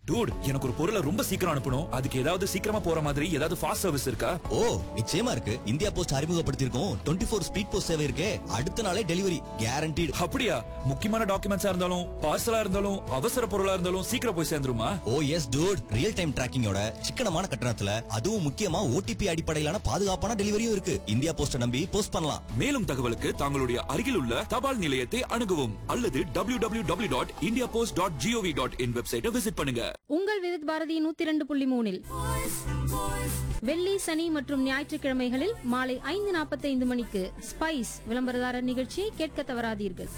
Dude எனக்கு ஒரு பொருளை ரொம்ப சீக்கிரம் அனுப்பணும் அதுக்கு ஏதாவது சீக்கிரமா போற மாதிரி ஏதாவது ஃபாஸ்ட் சர்வீஸ் இருக்கா ஓ நிச்சயமா இருக்கு இந்தியா போஸ்ட் அறிமுகப்படுத்தியிருக்கோம் டுவெண்ட்டி ஃபோர் ஸ்பீட் போஸ்ட் சேவை இருக்கே அடுத்த நாளே டெலிவரி கேரண்டீடு அப்படியா முக்கியமான டாக்குமெண்ட்ஸா இருந்தாலும் பார்சலா இருந்தாலும் அவசர பொருளா இருந்தாலும் சீக்கிரம் போய் சேர்ந்துருமா oh yes dude real time டிராக்கிங்கோட சிக்கனமான கட்டணத்துல அதுவும் முக்கியமா ஓடிபி அடிப்படையிலான பாதுகாப்பான டெலிவரியும் இருக்கு இந்தியா போஸ்ட நம்பி போஸ்ட் பண்ணலாம் மேலும் தகவலுக்கு தங்களுடைய அருகில் உள்ள தபால் நிலையத்தை அணுகவும் அல்லது W W W dot India post dot gov dot in வெப்சைட்டை விசிட் பண்ணுங்க உங்கள் விருத் பாரதி நூத்தி இரண்டு புள்ளி மூணில் வெள்ளி சனி மற்றும் ஞாயிற்றுக்கிழமைகளில் மாலை ஐந்து நாற்பத்தைந்து மணிக்கு ஸ்பைஸ் விளம்பரதாரர் நிகழ்ச்சியை கேட்க தவறாதீர்கள்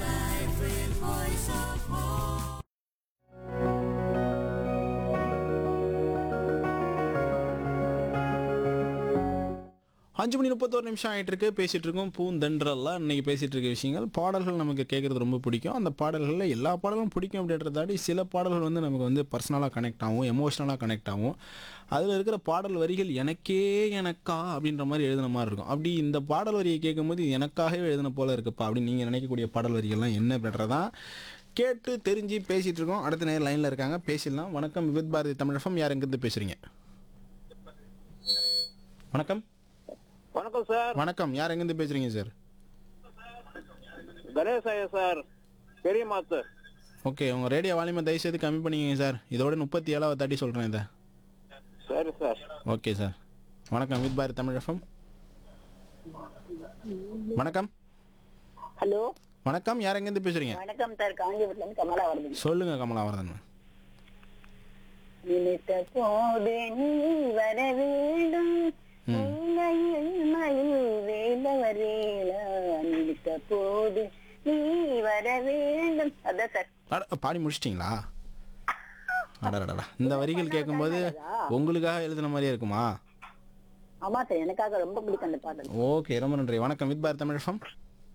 அஞ்சு மணி முப்பத்தோரு நிமிஷம் ஆகிட்டு இருக்கு பேசிட்டு இருக்கோம் பூந்தென்றெல்லாம் இன்னைக்கு பேசிட்டு இருக்க விஷயங்கள் பாடல்கள் நமக்கு கேட்கறது ரொம்ப பிடிக்கும் அந்த பாடல்களில் எல்லா பாடலும் பிடிக்கும் அப்படின்றத தாண்டி சில பாடல்கள் வந்து நமக்கு வந்து பர்சனலாக கனெக்ட் ஆகும் எமோஷ்னலாக கனெக்ட் ஆகும் அதில் இருக்கிற பாடல் வரிகள் எனக்கே எனக்கா அப்படின்ற மாதிரி எழுதின மாதிரி இருக்கும் அப்படி இந்த பாடல் வரியை கேட்கும்போது இது எனக்காகவே எழுதின போல இருக்குப்பா அப்படின்னு நீங்கள் நினைக்கக்கூடிய பாடல் வரிகள்லாம் என்ன அப்படின்றதான் கேட்டு தெரிஞ்சு பேசிட்டு இருக்கோம் அடுத்த நேரம் லைனில் இருக்காங்க பேசிடலாம் வணக்கம் விவித் பாரதி தமிழகம் யார் எங்கேருந்து பேசுறீங்க வணக்கம் வணக்கம் சார் வணக்கம் யார் எங்கேருந்து பேசுறீங்க சார் கணேஷ் ஐயா சார் பெரிய மாத்து ஓகே உங்கள் ரேடியோ வால்யூமை தயவு செய்து கம்மி பண்ணிக்கங்க சார் இதோட முப்பத்தி ஏழாவது தாட்டி சொல்கிறேன் இதை சரி சார் ஓகே சார் வணக்கம் வித் பாரத் தமிழ் எஃப்எம் வணக்கம் ஹலோ வணக்கம் யார் எங்கேருந்து பேசுறீங்க வணக்கம் சார் காஞ்சிபுரத்துல இருந்து கமலா வருது சொல்லுங்க கமலாவரதன் நினைத்த போது நீ வர வேண்டும் நீலையில் மயில் வேலவரேலா நினைத்த போது நீ வர வேண்டும் அதான் சார் அட, பாடி முடிச்சிட்டிங்களா அடடடா இந்த வரிகள் கேட்கும்போது உங்களுக்காக எழுதின மாதிரியே இருக்குமா ஆமா சார் எனக்காக ரொம்ப பிடிக்கும் அந்த பாடல் ஓகே ரொம்ப நன்றி வணக்கம் வித் பாரத் தமிழ் எஃப்எம்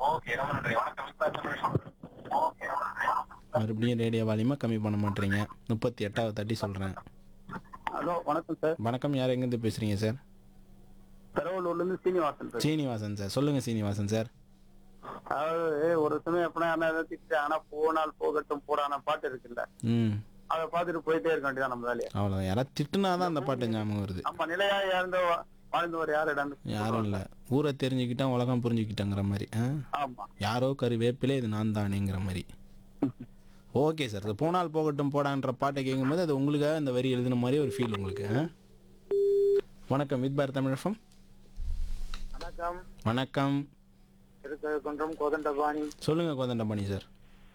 மறுபடியும் ரேடியோ வால்யூமை கம்மி பண்ண மாட்டீங்க முப்பத்தி எட்டாவது தாட்டி சொல்கிறேன் ஹலோ வணக்கம் சார் வணக்கம் யார் எங்கேருந்து பேசுறீங்க சார் பெரவலூர்ல இருந்து சீனிவாசன் சார் சீனிவாசன் சார் சொல்லுங்க சீனிவாசன் சார் அதாவது ஒரு சமயம் எப்படின்னா என்ன ஏதாவது திட்டு ஆனா போனால் போகட்டும் போடான பாட்டு இருக்குல்ல ம் அதை பார்த்துட்டு போயிட்டே இருக்க வேண்டியதான் நம்ம வேலையா அவ்வளோதான் யாராவது திட்டுனாதான் அந்த பாட்டு ஞாபகம் வருது நம்ம நிலையா இறந்த வாழ்ந்தவர் யாரிடம் யாரும் இல்லை ஊரை தெரிஞ்சுக்கிட்டா உலகம் புரிஞ்சுக்கிட்டாங்கிற மாதிரி ஆ? ஆமா யாரோ கரு வேப்பிலே இது நான் தானேங்கிற மாதிரி ஓகே சார் இது போனால் போகட்டும் போடான்ற பாட்டை கேட்கும்போது அது உங்களுக்காக இந்த வரி எழுதின மாதிரி ஒரு ஃபீல் உங்களுக்கு ஆ? வணக்கம் வித் பாரத் தமிழகம் வணக்கம் வணக்கம் திருக்கழுக்குன்றம் கோதண்டபாணி சொல்லுங்க கோதண்டபாணி சார்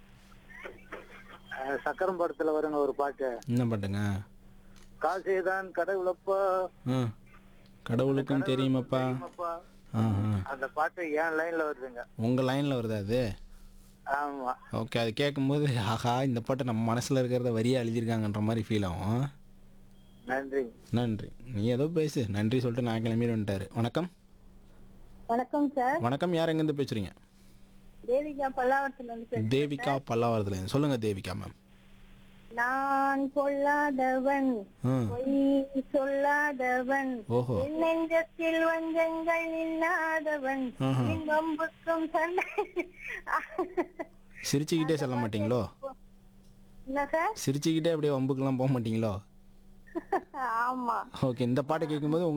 அஹ், சக்கரம் படத்துல வருங்க ஒரு பாட்டு என்ன பாட்டுங்க காசேதான் கடவுளப்பா ஆ கடவுளுக்கும் தெரியுமாப்பா அப்பா ஆ ஆ அந்த பாட்டு ஏன் லைன்ல வருதுங்க உங்கள் லைனில் வருதா அது ஆமா ஓகே அது கேட்கும்போது ஆஹா இந்த பாட்டை நம்ம மனசில் இருக்கிறத வரியா எழுதியிருக்காங்கன்ற மாதிரி ஃபீல் ஆகும் நன்றி நன்றி நீ ஏதோ பேசு நன்றி சொல்லிட்டு நான் கிளம்பி வந்துட்டாரு வணக்கம் வணக்கம் சார் வணக்கம் யார் எங்கேருந்து பேசுறீங்க தேவிகா பல்லாவரத்துல இருந்து பேசுறேன். தேவிகா பல்லாவரத்துல சொல்லுங்க தேவிகா மேம் நான் பொல்லாதவன் ஆ பொய் சொல்லாதவன் ஓஹோ என் நெஞ்சத்தில் வஞ்சங்கள் இல்லாதவன் ஆஹா. என் வம்புக்கும் சண்டை சிரிச்சுக்கிட்டே சொல்ல மாட்டீங்களோ என்ன சார் சிரிச்சுக்கிட்டே அப்படியே வம்புக்கெல்லாம் போக மாட்டீங்களோ ஆமா ஓகே இந்த பாட்டை கேட்கும்போது